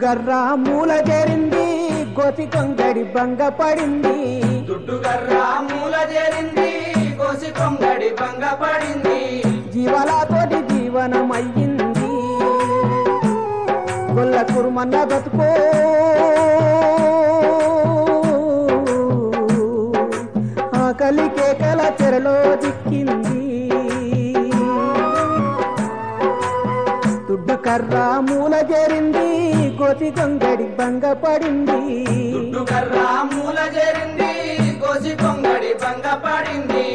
దుడ్డుగర్ర మూల చేరింది గోతి కొంగడి భంగపడింది దుడ్డుగర్ర మూల చేరింది కోసి కొంగడి భంగపడింది జీవలతోటి జీవనమయ్యింది గొల్ల కురుమన్న బతుకో ఆకలి కేకల చెరలో దిక్కింది దుడ్డు కర్ర మూల చేరింది గోతి గొంగడి భంగపడింది దుడ్డుగర్ర మూల చేరింది కోసి కొంగడి భంగపడింది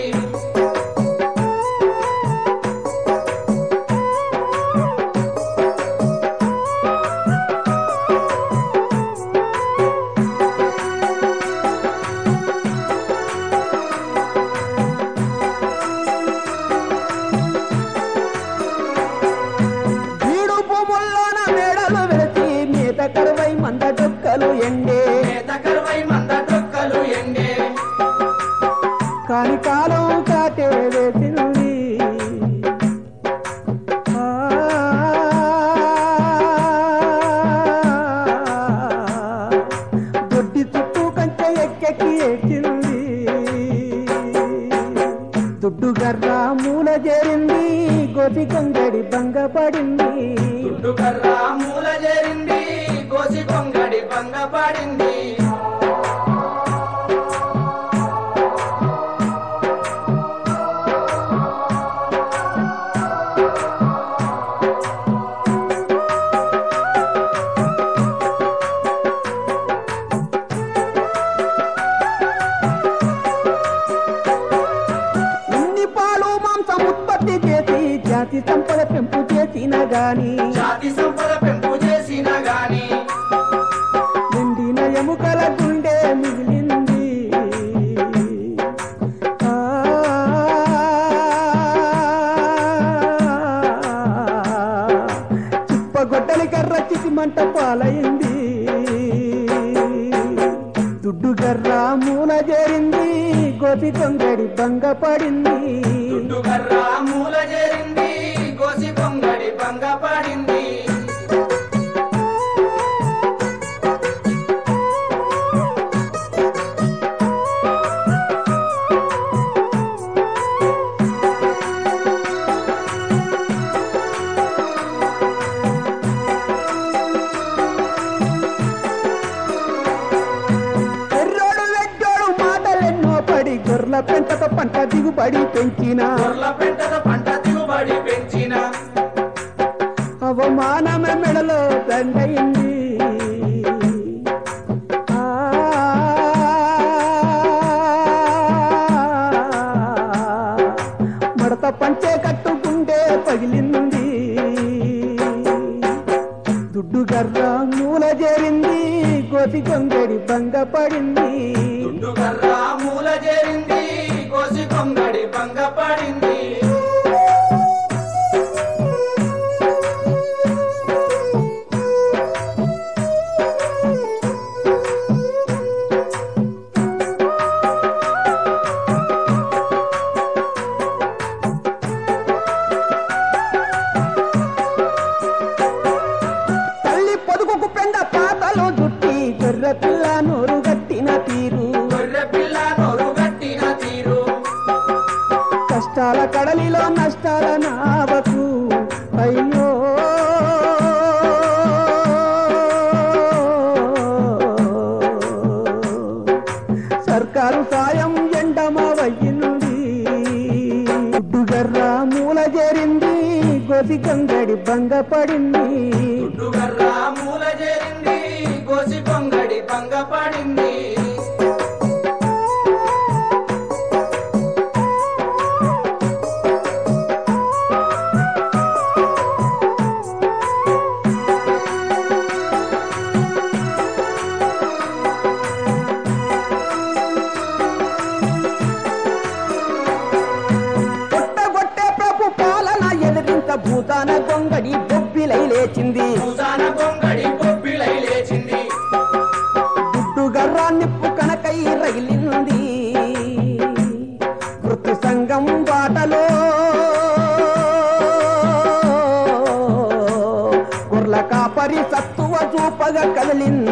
వీడు భూముల్లోన మేడలు వెలిసి మీద కరువై మంద డొక్కలు ఎండే నేత కరువై మంద డొక్కలు ఎండే కాని కాలం కాటే వేసింది ఆ, దొడ్డి చుట్టూ కంచె ఎక్కెక్కి ఎక్కింది దుడ్డు గర్ర మూల చేరింది గోపి కొంగడి భంగపడింది దుడ్డుగర్ర మూల చేరింది కోసి కొంగడి భంగపడింది ఇన్ని పాలు మాంసం ఉత్పత్తి చేసి జాతి సంపద పెంపు చేసిన గాని జాతి సంపద పెంపు చేసిన గాని నిండిన ఎముకల గుండె మిగిలింది ఆ, చిప్పగొడ్డలి కర్ర చితి మంట పాలైంది దుడ్డు గర్ర మూల చేరింది గోపి కొంగడి భంగపడింది దుడ్డుగర్ర మూల చేరింది కోసి కొంగడి భంగపడింది ఎర్రోడు వెడ్డోడు మాటలెన్నో పడి గొర్రెల పెంటతో పంట దిగుబడి పెంచిన గొర్ల పెంటద పంట దిగుబడి పెంచిన అవమానమే మెడలో దండయింది ఆ, మడత పంచే కట్టుకుంటే పగిలింది దుడ్డు గర్ర మూల చేరింది కోసి కొంగడి భంగపడింది దుడ్డుగర్ర మూల చేరింది కోసి కొంగడి భంగపడింది తల్లి పొదుగుకు పెండ పాతలు దుట్టి గొర్రె పిల్ల నోరు గట్టిన తీరు గొర్రె పిల్ల నోరు గట్టిన తీరు కష్టాల కడలిలో నష్టాల నావకు అయ్యో సర్కారు సాయం ఎండమవయ్యింది గుడ్డుగర్ర మూల చేరింది గోపి గంగడి భంగపడింది దుడ్డుగర్ర మూల చేరింది కోసి కొంగడి భంగపడింది కొట్టగొట్టే ప్రభు పాలన ఎదిరింత భూతాన గొంగడి బొబ్బిలై లేచింది భూసాన కొంగడి బొబ్బిలై లేచింది గుడ్డు గర్రా నిప్పు కనకై రగిలింది వృత్తి సంఘం బాటలో గొర్ల కాపరి సత్తువ చూపగ కదలింద